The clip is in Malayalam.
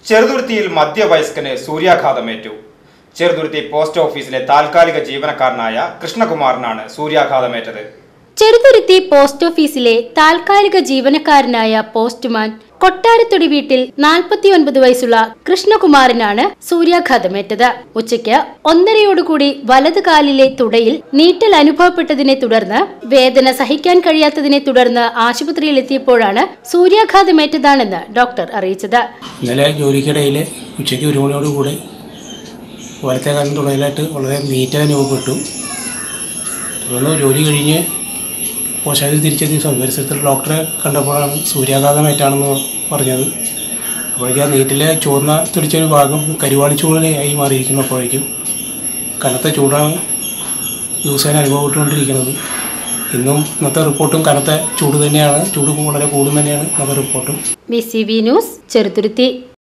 ചെറുതുരുത്തിയിൽ മധ്യവയസ്കന് സൂര്യാഘാതമേറ്റു ചെറുതുരുത്തി പോസ്റ്റ് ഓഫീസിലെ താൽക്കാലിക ജീവനക്കാരനായ കൃഷ്ണകുമാറിനാണ് സൂര്യാഘാതമേറ്റത് ചെറുതുരുത്തി പോസ്റ്റ് ഓഫീസിലെ താൽക്കാലിക ജീവനക്കാരനായ പോസ്റ്റ്മാൻ കൊട്ടാരത്തൊടി വീട്ടിൽ നാൽപ്പത്തിയൊൻപത് വയസ്സുള്ള കൃഷ്ണകുമാറിനാണ് സൂര്യാഘാതമേറ്റത് ഉച്ചയ്ക്ക് ഒന്നരയോടുകൂടി വലത് കാലിലെ തുടയിൽ നീട്ടൽ അനുഭവപ്പെട്ടതിനെ തുടർന്ന് വേദന സഹിക്കാൻ കഴിയാത്തതിനെ തുടർന്ന് ആശുപത്രിയിലെത്തിയപ്പോഴാണ് സൂര്യാഘാതമേറ്റതാണെന്ന് ഡോക്ടർ അറിയിച്ചത് ഇന്നലെ ജോലിക്കിടയിൽ ഉച്ചയ്ക്ക് ഒരു മണിയോടുകൂടി വലത്തെ കാലം തുടയിലായിട്ട് വളരെ നീറ്റൽ അനുഭവപ്പെട്ടു തുടർന്ന് ജോലി കഴിഞ്ഞ് പോഷാതി തിരിച്ചെത്തിയ സമയം പരിസരത്തിൽ ഡോക്ടറെ കണ്ടപ്പോഴാണ് സൂര്യാഘാതമേറ്റാണെന്ന് പറഞ്ഞത് അപ്പോഴേക്കും ആ നീറ്റിലെ ചുവന്ന തുടിച്ചൊരു ഭാഗം കരുവാളി ചൂടിലായി മാറിയിരിക്കുന്നു അപ്പോഴേക്കും കനത്ത ചൂടാണ് ദിവസേന അനുഭവപ്പെട്ടുകൊണ്ടിരിക്കുന്നത് ഇന്നും ഇന്നത്തെ റിപ്പോർട്ടും കനത്ത ചൂട് തന്നെയാണ് ചൂട് വളരെ കൂടും തന്നെയാണ് ഇന്നത്തെ റിപ്പോർട്ടും B C B news Cheruthuruthy